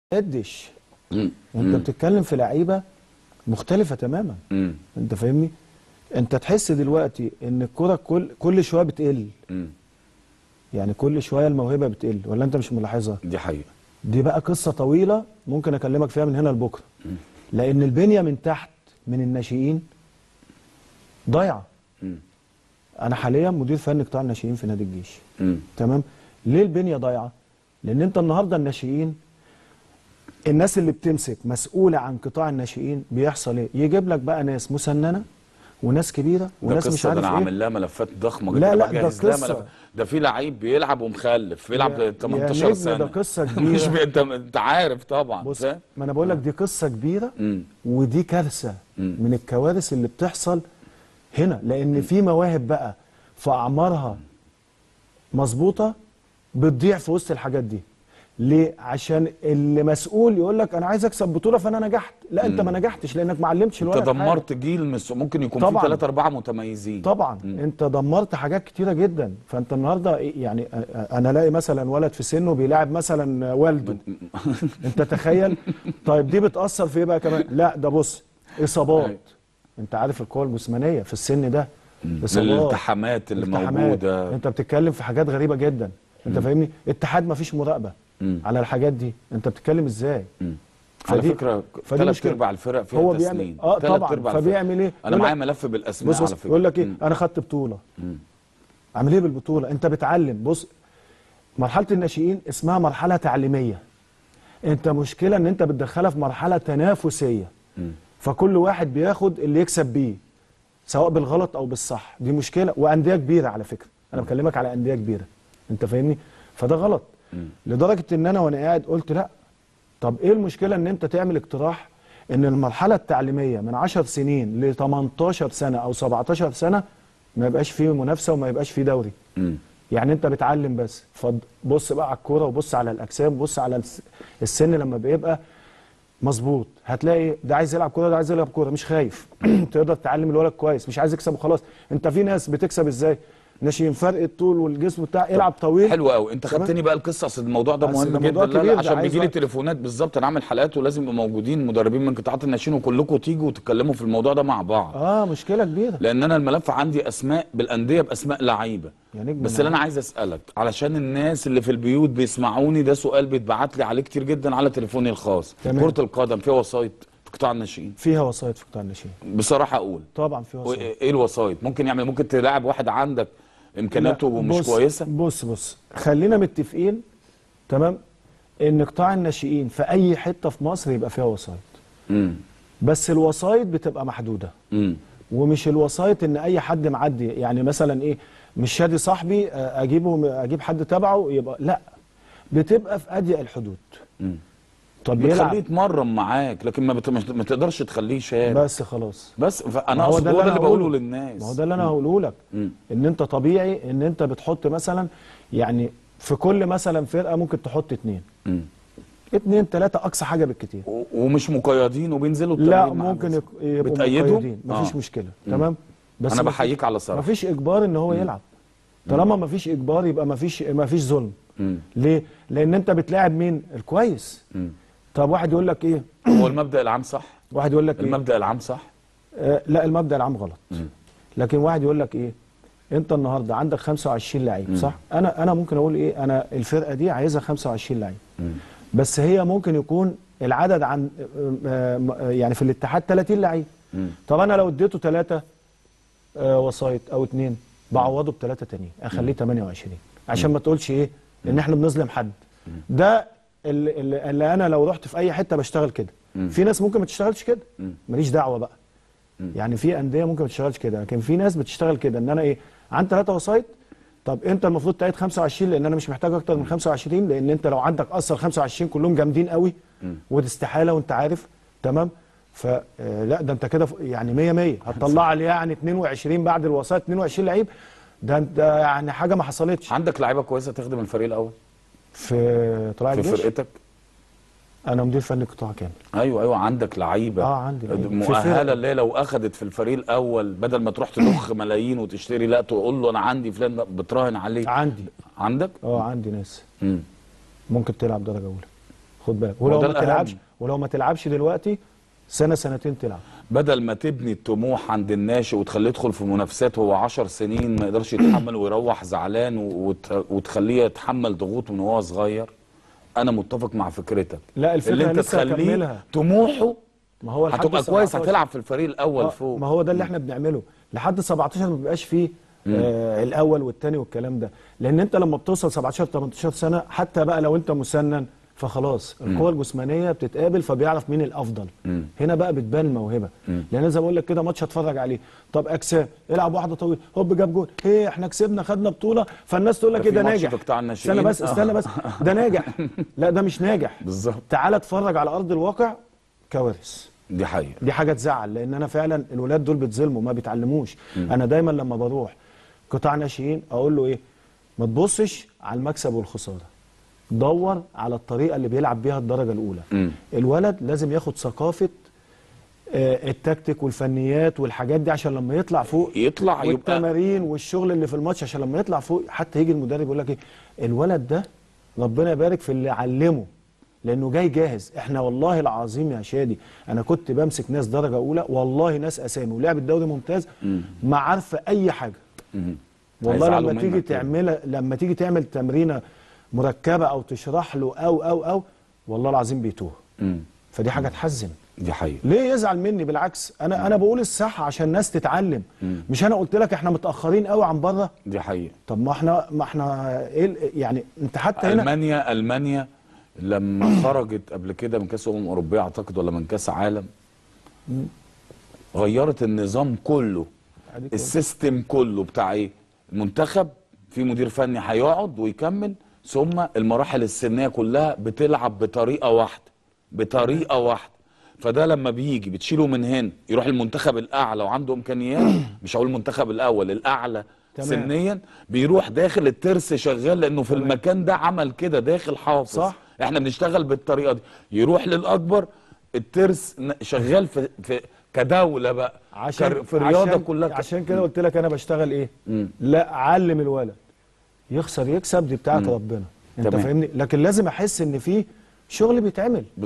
يدش مم. انت بتتكلم في لعيبه مختلفه تماما مم. انت فاهمني انت تحس دلوقتي ان الكره كل كل شويه بتقل مم. يعني كل شويه الموهبه بتقل ولا انت مش ملاحظها دي حقيقه دي بقى قصه طويله ممكن اكلمك فيها من هنا لبكره لان البنيه من تحت من الناشئين ضايعه مم. انا حاليا مدير فني قطاع الناشئين في نادي الجيش مم. تمام ليه البنيه ضايعه لان انت النهارده الناشئين الناس اللي بتمسك مسؤوله عن قطاع الناشئين بيحصل ايه يجيب لك بقى ناس مسننه وناس كبيره ده وناس مش قصه ده عارف انا ايه عامل لها ملفات ضخمه لا، جدا لا، ده بجهز لها قصة. ملف- ده في لعيب بيلعب ومخلف بيلعب يا- 18 يا نجم سنه ده قصة مش كبيرة. بي... انت انت عارف طبعا بص فاهم؟ ما انا بقول لك دي قصه كبيره مم. ودي كارثه مم. من الكوارث اللي بتحصل هنا لان في مواهب بقى في اعمارها مظبوطه بتضيع في وسط الحاجات دي ليه عشان اللي مسؤول يقول لك انا عايز اكسب بطوله فانا نجحت لا انت ما نجحتش لانك ما علمتش انت الولد حاجة. دمرت جيل مس... ممكن يكون في طبعاً. ثلاثة أربعة متميزين طبعا مم. انت دمرت حاجات كتيره جدا فانت النهارده إيه يعني أ- أ- انا الاقي مثلا ولد في سنه بيلاعب مثلا والده انت تخيل طيب دي بتاثر في ايه بقى كمان لا ده بص اصابات أيوة. انت عارف القوه الجسمانيه في السن ده الالتحامات اللي التحامات. موجودة انت بتتكلم في حاجات غريبه جدا انت فاهمني اتحاد ما فيش مراقبه مم. على الحاجات دي انت بتتكلم ازاي مم. على فدي- فكرة فدي ثلاث مشكلة. أرباع الفرق فيها هو تسنين بيعمل اه تلات طبعا أرباع الفرق. فبيعمل ايه أنا يقول معايا لك- ملف بالأسماء بص بص على فكرة يقول لك ايه مم. انا خدت بطوله مم. عامل ايه بالبطوله انت بتعلم بص مرحله الناشئين اسمها مرحله تعليميه انت مشكله ان انت بتدخلها في مرحله تنافسيه مم. فكل واحد بياخد اللي يكسب بيه سواء بالغلط او بالصح دي مشكله وانديه كبيره على فكره انا بكلمك على انديه كبيره انت فاهمني فده غلط لدرجه ان انا وانا قاعد قلت لا طب ايه المشكله ان انت تعمل اقتراح ان المرحله التعليميه من 10 سنين ل 18 سنه او 17 سنه ما يبقاش فيه منافسه وما يبقاش فيه دوري مم. يعني انت بتعلم بس فبص بقى على الكوره وبص على الاجسام بص على الس- السن لما بيبقى مظبوط هتلاقي ده عايز يلعب كوره ده عايز يلعب كوره مش خايف تقدر تعلم الولد كويس مش عايز يكسب وخلاص انت في ناس بتكسب ازاي ناشئين فرق الطول والجسم بتاع يلعب طويل حلو قوي انت تمام؟ خدتني بقى القصه اصل الموضوع ده بس مهم ده جدا موضوع لا لا كبير، ده عشان عايز بيجي لي وقت. تليفونات بالظبط انا عامل حلقات ولازم يبقوا موجودين مدربين من قطاعات الناشئين وكلكم تيجوا وتتكلموا في الموضوع ده مع بعض اه مشكله كبيره لان انا الملف عندي اسماء بالانديه باسماء لعيبه يا نجم بس أنا اللي انا عايز اسالك علشان الناس اللي في البيوت بيسمعوني ده سؤال بيتبعت لي عليه كتير جدا على تليفوني الخاص تمام. كره القدم فيها وسايط في قطاع الناشئين فيها وسايط في قطاع الناشئين بصراحه اقول طبعا فيها وسايط ايه الوسايط ممكن يعمل ممكن تلاعب واحد عندك امكانياته لا، مش بص- كويسه بص بص خلينا متفقين تمام ان قطاع الناشئين في اي حته في مصر يبقى فيها وسايط امم بس الوسايط بتبقى محدوده امم ومش الوسايط ان اي حد معدي يعني مثلا ايه مش شادي صاحبي آه، اجيبه اجيب حد تبعه يبقى لا بتبقى في اضيق الحدود امم طب بتخليه يلعب يتمرن معاك لكن ما, بت... ما تقدرش تخليه شارع بس خلاص بس ما فانا هو اقصد ده هو اللي ده اللي أنا بقوله هقوله. للناس ما هو ده اللي انا هقوله لك مم. ان انت طبيعي ان انت بتحط مثلا يعني في كل مثلا فرقه ممكن تحط اتنين مم. اتنين تلاته اقصى حاجه بالكتير و- ومش مقيدين وبينزلوا لا التمرين معاك ممكن بس. يك- يبقوا بتأيدوا؟ مقيدين مفيش آه. مشكله تمام بس انا مفيش- بحييك على صراحه مفيش اجبار ان هو يلعب طالما مفيش اجبار يبقى مفيش مفيش ظلم مم. ليه لان انت بتلاعب مين الكويس مم. طب واحد يقول لك ايه هو المبدا العام صح واحد يقول لك ايه المبدا العام صح آه لا المبدا العام غلط مم. لكن واحد يقول لك ايه انت النهارده عندك 25 لعيب صح انا انا ممكن اقول ايه انا الفرقه دي عايزها 25 لعيب مم. بس هي ممكن يكون العدد عن آه، آه، يعني في الاتحاد 30 لعيب مم. طب انا لو اديته ثلاثه وسايط او اثنين بعوضه بثلاثه تانيين اخليه 28 عشان ما تقولش ايه ان احنا بنظلم حد ده اللي, اللي اللي انا لو رحت في اي حته بشتغل كده في ناس ممكن ما تشتغلش كده ماليش دعوه بقى يعني في انديه ممكن ما تشتغلش كده لكن في ناس بتشتغل كده ان انا ايه عندي ثلاثه وسايط طب انت المفروض تعيد 25 لان انا مش محتاج اكتر من 25 لان انت لو عندك اصلا 25 كلهم جامدين قوي ودي استحاله وانت عارف تمام فلا ده انت كده ف- يعني 100 100 هتطلع لي يعني 22 بعد الوسايط 22 لعيب ده انت يعني حاجه ما حصلتش عندك لعيبه كويسه تخدم الفريق الاول في طلائع في الجيش فرقتك انا مدير فني قطاع كامل ايوه ايوه عندك لعيبه اه عندي لعيبة. في مؤهله فرق. اللي هي لو اخذت في الفريق الاول بدل ما تروح تضخ ملايين وتشتري لا تقول له انا عندي فلان ده بتراهن عليه عندي عندك اه عندي ناس امم ممكن تلعب درجه اولى خد بالك هو ولو ده ما الأهم. تلعبش ولو ما تلعبش دلوقتي سنه سنتين تلعب بدل ما تبني الطموح عند الناشئ وتخليه يدخل في منافسات وهو 10 سنين ما يقدرش يتحمل ويروح زعلان وت- وتخليه يتحمل ضغوط من وهو صغير انا متفق مع فكرتك لا الفكره اللي انت لسه تخليه هكملها طموحه ما هو لحد هتبقى كويس 17. هتلعب في الفريق الاول آه، فوق ما هو ده اللي احنا بنعمله لحد 17 ما بيبقاش فيه آه الاول والثاني والكلام ده لان انت لما بتوصل 17 18 سنه حتى بقى لو انت مسنن فخلاص القوه الجسمانيه بتتقابل فبيعرف مين الافضل مم. هنا بقى بتبان الموهبه مم. لان زي ما بقول لك كده ماتش هتفرج عليه طب اجسام العب واحده طويله هوب جاب جول هي احنا كسبنا خدنا بطوله فالناس تقول لك ده ايه في ده ماتش ناجح في قطاع الناشئين. استنى بس آه. استنى بس ده ناجح لا ده مش ناجح بالظبط تعال اتفرج على ارض الواقع كوارث دي حقيقه دي حاجه تزعل لان انا فعلا الولاد دول بتظلموا ما بيتعلموش انا دايما لما بروح قطاع ناشئين اقول له ايه ما تبصش على المكسب والخساره دور على الطريقه اللي بيلعب بيها الدرجه الاولى مم. الولد لازم ياخد ثقافه آه، التكتيك والفنيات والحاجات دي عشان لما يطلع فوق يطلع يبقى والتمارين والشغل اللي في الماتش عشان لما يطلع فوق حتى يجي المدرب يقول لك ايه الولد ده ربنا يبارك في اللي علمه لانه جاي جاهز احنا والله العظيم يا شادي انا كنت بمسك ناس درجه اولى والله ناس اسامي ولعب الدوري ممتاز ما عارفه اي حاجه مم. والله هيزعلوا لما تيجي منك كده. تعمل لما تيجي تعمل تمرينه مركبه او تشرح له او او او والله العظيم بيتوه مم. فدي حاجه تحزن دي حقيقه ليه يزعل مني بالعكس انا انا بقول الصح عشان الناس تتعلم مش انا قلت لك احنا متاخرين قوي عن بره دي حقيقه طب ما احنا ما احنا ايه ال- يعني انت حتى هنا المانيا المانيا لما خرجت قبل كده من كاس امم اوروبيه اعتقد ولا من كاس عالم غيرت النظام كله أديك السيستم كله بتاع ايه المنتخب في مدير فني هيقعد ويكمل ثم المراحل السنيه كلها بتلعب بطريقه واحده بطريقه واحده فده لما بيجي بتشيله من هنا يروح المنتخب الاعلى وعنده امكانيات مش هقول المنتخب الاول الاعلى تمام. سنيا بيروح داخل الترس شغال لانه في تمام. المكان ده عمل كده داخل حافظ صح. احنا بنشتغل بالطريقه دي يروح للاكبر الترس ن- شغال في, في كدوله بقى كر- في الرياضه عشان كلها ك- عشان كده قلت لك انا بشتغل ايه مم. لا علم الولد يخسر يكسب دي بتاعت ربنا انت تمام. فاهمني لكن لازم احس ان في شغل بيتعمل